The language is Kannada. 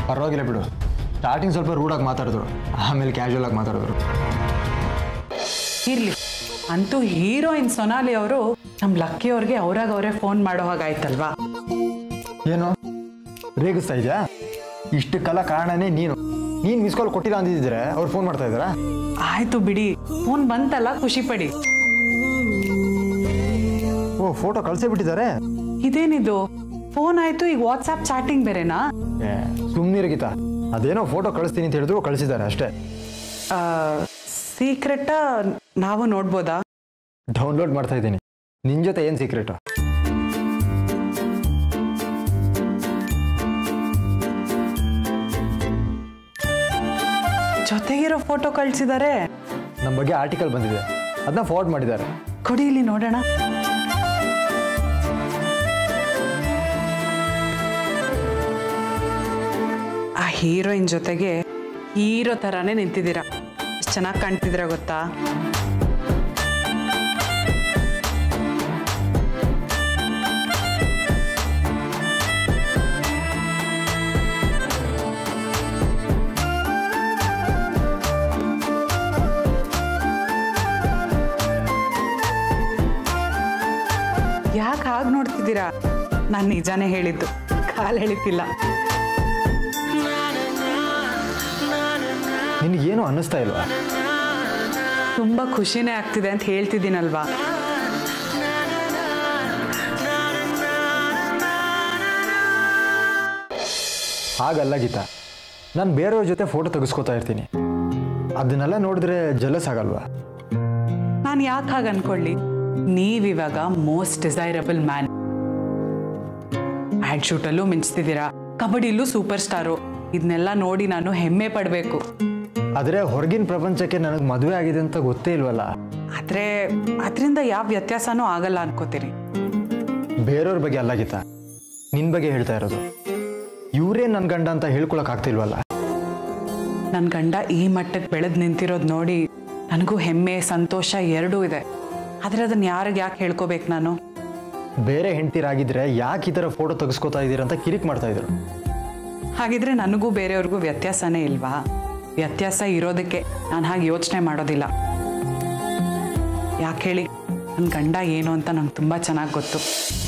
ಪರವಾಗಿಲ್ಲ ಬಿಡು ಸ್ಟಾರ್ಟಿಂಗ್ ಸ್ವಲ್ಪ ರೂಡಾಗಿ ಮಾತಾಡಿದ್ರು ಆಮೇಲೆ ಕ್ಯಾಶುವಲ್ ಆಗಿ ಮಾತಾಡಿದ್ರು ಇರ್ಲಿ ಅಂತೂ ಹೀರೋಯಿನ್ ಸೊನಾಲಿ ಅವರು ನಮ್ಮ ಲಕ್ಕಿ ಅವ್ರಿಗೆ ಅವ್ರಾಗ ಅವರೇ ಫೋನ್ ಮಾಡೋ ಹಾಗಾಯ್ತಲ್ವಾ ಏನು ರೇಗಿಸ್ತಾ ಇದೆಯಾ ಇಷ್ಟಕ್ಕೆಲ್ಲ ಕಾರಣನೇ ನೀನು ನೀನು ಮಿಸ್ ಕಾಲ್ ಕೊಟ್ಟಿಲ್ಲ ಅಂದಿದ್ರೆ ಅವ್ರು ಫೋನ್ ಮಾಡ್ತಾ ಇದ್ದಾರಾ ಆಯ್ತು ಬಿಡಿ ಫೋನ್ ಬಂತಲ್ಲ ಖುಷಿ ಪಡಿ ಓ ಫೋಟೋ ಕಳ್ಸೇ ಬಿಟ್ಟಿದ್ದಾರೆ ಇದೇನಿದು ಫೋನ್ ಆಯ್ತು ಈಗ ವಾಟ್ಸ್ಆಪ್ ಚಾಟಿಂಗ್ ಬೇರೆನಾ ಏ ಸುಮ್ಮನಿರು ಗೀತಾ ಅದೇನೋ ಫೋಟೋ ಕಳಿಸ್ತೀನಿ ಅಂತ ಹೇಳಿದ್ರು ಕಳಿಸಿದ್ದಾರೆ ಅಷ್ಟೇ ಸೀಕ್ರೆಟ ನಾವು ನೋಡ್ಬೋದಾ ಡೌನ್ಲೋಡ್ ಮಾಡ್ತಾ ಇದ್ದೀನಿ ನಿನ್ನ ಜೊತೆ ಏನು ಸೀಕ್ರೆಟು ಜೊತೆಗಿರೋ ಫೋಟೋ ಕಳ್ಸಿದ್ದಾರೆ ನಮ್ಮ ಬಗ್ಗೆ ಆರ್ಟಿಕಲ್ ಬಂದಿದೆ ಅದನ್ನ ಫಾರ್ವರ್ಡ್ ಮಾಡಿದ್ದಾರೆ ಕೊಡಿ ಇಲ್ಲಿ ನೋಡೋಣ ಆ ಹೀರೋಯಿನ್ ಜೊತೆಗೆ ಹೀರೋ ಥರಾನೇ ನಿಂತಿದ್ದೀರಾ ಎಷ್ಟು ಚೆನ್ನಾಗಿ ಕಾಣ್ತಿದ್ದೀರಾ ಗೊತ್ತಾ ಯಾಕೆ ಹಾಗೆ ನೋಡ್ತಿದ್ದೀರಾ ನಾನು ನಿಜಾನೇ ಹೇಳಿದ್ದು ಕಾಲು ಎಳಿತಿಲ್ಲ ನಿನಗೇನು ಅನ್ನಿಸ್ತಾ ಇಲ್ವಾ ತುಂಬ ಖುಷಿನೇ ಆಗ್ತಿದೆ ಅಂತ ಹೇಳ್ತಿದ್ದೀನಲ್ವಾ ಹಾಗಲ್ಲ ಗೀತಾ ನಾನು ಬೇರೆಯವ್ರ ಜೊತೆ ಫೋಟೋ ತೆಗೆಸ್ಕೊತಾ ಇರ್ತೀನಿ ಅದನ್ನೆಲ್ಲ ನೋಡಿದ್ರೆ ಜಲಸ್ ಆಗಲ್ವಾ ನಾನು ಯಾಕೆ ಹಾಗೆ ಅನ್ಕೊಳ್ಳಿ ನೀವಿವಾಗ ಮೋಸ್ಟ್ ಡಿಸೈರಬಲ್ ಮ್ಯಾನ್ ಆ್ಯಡ್ ಶೂಟಲ್ಲೂ ಮಿಂಚ್ತಿದ್ದೀರಾ ಕಬಡ್ಡಿಲೂ ಸೂಪರ್ ಸ್ಟಾರು ಇದನ್ನೆಲ್ಲ ನೋಡಿ ನಾನು ಹೆಮ್ಮೆ ಪಡಬೇಕು ಆದರೆ ಹೊರಗಿನ ಪ್ರಪಂಚಕ್ಕೆ ನನಗೆ ಮದುವೆ ಆಗಿದೆ ಅಂತ ಗೊತ್ತೇ ಇಲ್ವಲ್ಲ ಆದರೆ ಅದರಿಂದ ಯಾವ ವ್ಯತ್ಯಾಸನೂ ಆಗಲ್ಲ ಅನ್ಕೋತೀನಿ ಬೇರೆಯವ್ರ ಬಗ್ಗೆ ಅಲ್ಲ ಗೀತಾ ನಿನ್ನ ಬಗ್ಗೆ ಹೇಳ್ತಾ ಇರೋದು ಇವರೇ ನನ್ನ ಗಂಡ ಅಂತ ಹೇಳ್ಕೊಳಕ್ ಆಗ್ತಿಲ್ವಲ್ಲ ನನ್ನ ಗಂಡ ಈ ಮಟ್ಟಕ್ಕೆ ಬೆಳೆದು ನಿಂತಿರೋದು ನೋಡಿ ನನಗೂ ಹೆಮ್ಮೆ ಸಂತೋಷ ಎರಡೂ ಇದೆ ಆದರೆ ಅದನ್ನು ಯಾರಿಗೆ ಯಾಕೆ ಹೇಳ್ಕೋಬೇಕು ನಾನು ಬೇರೆ ಹೆಂಡ್ತಿರಾಗಿದ್ರೆ ಯಾಕೆ ಈ ಥರ ಫೋಟೋ ತೆಗೆಸ್ಕೊತಾ ಇದ್ದೀರಾ ಅಂತ ಕಿರಿಕ್ ಮಾಡ್ತಾ ಇದ್ರು ಹಾಗಿದ್ರೆ ನನಗೂ ಬೇರೆಯವ್ರಿಗೂ ವ್ಯತ್ಯಾಸನೇ ಇಲ್ವಾ ವ್ಯತ್ಯಾಸ ಇರೋದಕ್ಕೆ ನಾನು ಹಾಗೆ ಯೋಚನೆ ಮಾಡೋದಿಲ್ಲ ಯಾಕೆ ಹೇಳಿ ನನ್ನ ಗಂಡ ಏನು ಅಂತ ನಂಗೆ ತುಂಬ ಚೆನ್ನಾಗಿ ಗೊತ್ತು